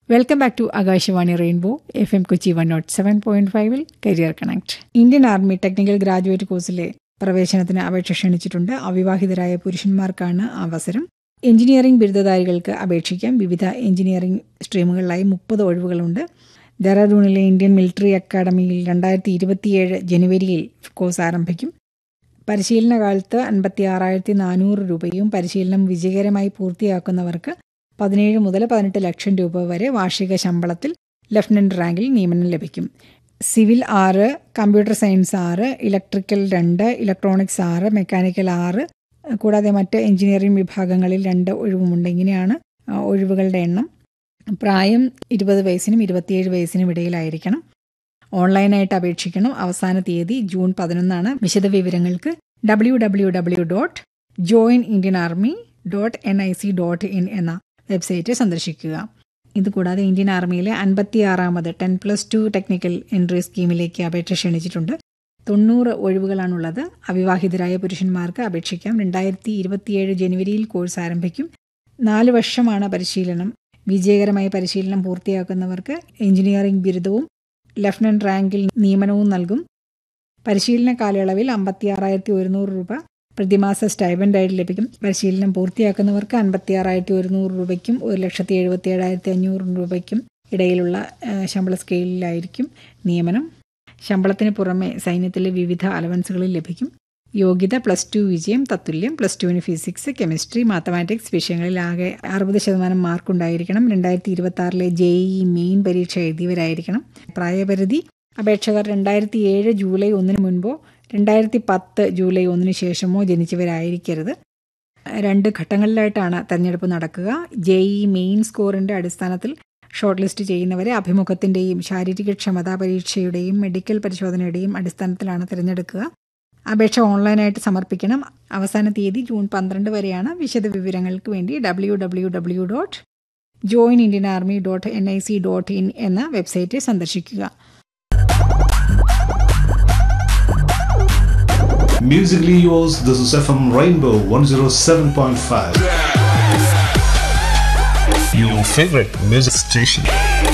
Welcome back to Akashvani rainbow F M Kochi one naught seven point ഫൈവിൽ career connect Indian army technical graduate കോഴ്സിലെ പ്രവേശനത്തിന് അപേക്ഷ ക്ഷണിച്ചിട്ടുണ്ട് അവിവാഹിതരായ പുരുഷന്മാർക്കാണ് അവസരം എഞ്ചിനീയറിംഗ് ബിരുദധാരികൾക്ക് അപേക്ഷിക്കാം വിവിധ എഞ്ചിനീയറിംഗ് സ്ട്രീമുകളിലായി മുപ്പത് ഒഴിവുകളുണ്ട് ഡെറാഡൂണിലെ ഇന്ത്യൻ മിലിറ്ററി അക്കാദമിയിൽ രണ്ടായിരത്തി ഇരുപത്തിയേഴ് ജനുവരിയിൽ കോഴ്സ് ആരംഭിക്കും പരിശീലന കാലത്ത് അൻപത്തി ആറായിരത്തി നാനൂറ് രൂപയും പരിശീലനം വിജയകരമായി പൂർത്തിയാക്കുന്നവർക്ക് പതിനേഴ് മുതൽ പതിനെട്ട് ലക്ഷം രൂപ വരെ വാർഷിക ശമ്പളത്തിൽ ലഫ്റ്റനന്റ് റാങ്കിൽ നിയമനം ലഭിക്കും സിവിൽ ആറ് കമ്പ്യൂട്ടർ സയൻസ് ആറ് ഇലക്ട്രിക്കൽ രണ്ട് ഇലക്ട്രോണിക്സ് ആറ് മെക്കാനിക്കൽ ആറ് കൂടാതെ മറ്റ് എഞ്ചിനീയറിംഗ് വിഭാഗങ്ങളിൽ രണ്ട് ഒഴിവുമുണ്ട് ഇങ്ങനെയാണ് ആ, ഒഴിവുകളുടെ എണ്ണം പ്രായം ഇരുപത് വയസ്സിനും ഇരുപത്തിയേഴ് വയസ്സിനും ഇടയിലായിരിക്കണം ഓൺലൈനായിട്ട് അപേക്ഷിക്കണം അവസാന തീയതി ജൂൺ പതിനൊന്നാണ് വിശദ വിവരങ്ങൾക്ക് W W W dot join Indian army dot N I C dot in എന്ന വെബ്സൈറ്റ് സന്ദർശിക്കുക ഇതുകൂടാതെ ഇന്ത്യൻ ആർമിയിലെ അൻപത്തി ആറാമത് ten plus two technical entry സ്കീമിലേക്ക് അപേക്ഷ ക്ഷണിച്ചിട്ടുണ്ട് തൊണ്ണൂറ് ഒഴിവുകളാണുള്ളത് അവിവാഹിതരായ പുരുഷന്മാർക്ക് അപേക്ഷിക്കാം രണ്ടായിരത്തി ഇരുപത്തിയേഴ് ജനുവരിയിൽ കോഴ്സ് ആരംഭിക്കും നാല് വർഷമാണ് പരിശീലനം വിജയകരമായ പരിശീലനം പൂർത്തിയാക്കുന്നവർക്ക് എഞ്ചിനീയറിംഗ് ബിരുദവും ലഫ്റ്റനന്റ് റാങ്കിൽ നിയമനവും നൽകും പരിശീലന കാലയളവിൽ അമ്പത്തി ആറായിരത്തി ഒരുന്നൂറ് രൂപ പ്രതിമാസ സ്റ്റൈബൻഡായിട്ട് ലഭിക്കും പരിശീലനം പൂർത്തിയാക്കുന്നവർക്ക് അൻപത്തി ആറായിരത്തി ഒരുന്നൂറ് രൂപയ്ക്കും ഒരു ലക്ഷത്തി എഴുപത്തി ഏഴായിരത്തി അഞ്ഞൂറ് രൂപയ്ക്കും ഇടയിലുള്ള ആ, ശമ്പള സ്കെയിലിലായിരിക്കും നിയമനം ശമ്പളത്തിന് പുറമെ സൈന്യത്തിലെ വിവിധ അലവൻസുകളിൽ ലഭിക്കും യോഗ്യത പ്ലസ് ടു വിജയം തത്തുല്യം പ്ലസ് ടുവിന് ഫിസിക്സ് കെമിസ്ട്രി മാത്തമാറ്റിക്സ് വിഷയങ്ങളിൽ ആകെ അറുപത് ശതമാനം മാർക്കുണ്ടായിരിക്കണം രണ്ടായിരത്തി ഇരുപത്തി ആറിലെ ജെ ഇ മെയിൻ പരീക്ഷ എഴുതിയവരായിരിക്കണം പ്രായപരിധി അപേക്ഷകർ രണ്ടായിരത്തി ഏഴ് ജൂലൈ ഒന്നിന് മുൻപോ രണ്ടായിരത്തി പത്ത് ജൂലൈ ഒന്നിന് ശേഷമോ ജനിച്ചവരായിരിക്കരുത് രണ്ട് ഘട്ടങ്ങളിലായിട്ടാണ് തെരഞ്ഞെടുപ്പ് നടക്കുക ജെ ഇ മെയിൻ സ്കോറിന്റെ അടിസ്ഥാനത്തിൽ ഷോർട്ട് ലിസ്റ്റ് ചെയ്യുന്നവരെ അഭിമുഖത്തിന്റെയും ശാരീരിക ക്ഷമതാ പരീക്ഷയുടെയും മെഡിക്കൽ പരിശോധനയുടെയും അടിസ്ഥാനത്തിലാണ് തിരഞ്ഞെടുക്കുക അപേക്ഷ ഓൺലൈനായിട്ട് സമർപ്പിക്കണം അവസാന തീയതി ജൂൺ പന്ത്രണ്ട് വരെയാണ് വിശദ വിവരങ്ങൾക്ക് വേണ്ടി W W W dot join Indian army dot N I C dot in എന്ന വെബ്സൈറ്റ് സന്ദർശിക്കുക Musically yours, this is FM Rainbow 107.5. Your favorite music station.